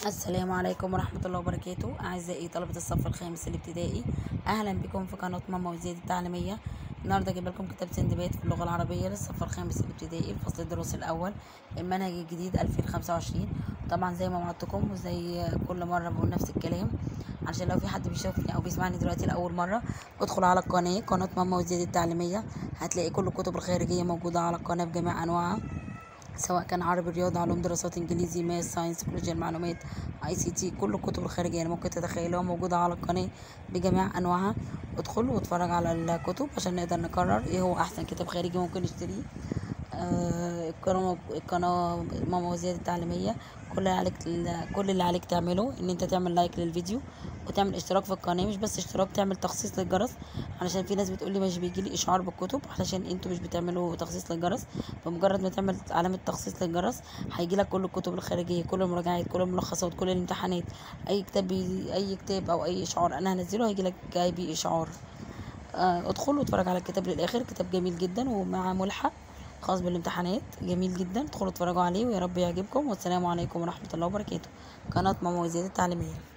السلام عليكم ورحمة الله وبركاته أعزائي طلبة الصف الخامس الابتدائي أهلا بكم في قناة ماما وزياد التعليمية النهاردة جايب لكم كتاب سندباد في اللغة العربية للصف الخامس الابتدائي الفصل الدراسي الأول المنهج الجديد 2025 طبعا زي ما وعدتكم وزي كل مرة بقول نفس الكلام عشان لو في حد بيشوفني أو بيسمعني دلوقتي لأول مرة ادخل على القناة قناة ماما وزياد التعليمية هتلاقي كل الكتب الخارجية موجودة على القناة بجميع أنواعها سواء كان عربي رياضة علوم دراسات انجليزي ماس ساينس تكنولوجيا المعلومات اي سي تي كل الكتب الخارجية اللي ممكن تتخيلوها موجودة على القناة بجميع انواعها ادخل واتفرج على الكتب عشان نقدر نقرر ايه هو احسن كتاب خارجي ممكن نشتريه آه القناة القناة ماما وزياد التعليمية كل اللي عليك كل اللي عليك تعمله ان انت تعمل لايك للفيديو وتعمل اشتراك في القناة مش بس اشتراك تعمل تخصيص للجرس علشان في ناس بتقولي مش بيجيلي اشعار بالكتب علشان انتوا مش بتعملوا تخصيص للجرس بمجرد ما تعمل علامة تخصيص للجرس هيجيلك كل الكتب الخارجية كل المراجعات كل الملخصات كل الامتحانات اي كتاب بي... اي كتاب او اي اشعار انا هنزله هيجيلك جاي بيه اشعار آه ادخل واتفرج على الكتاب للاخر كتاب جميل جدا ومع ملحق خاص بالامتحانات جميل جدا ادخلوا اتفرجوا عليه ويا رب يعجبكم والسلام عليكم ورحمة الله وبركاته قناة ماما وزياد التعليمية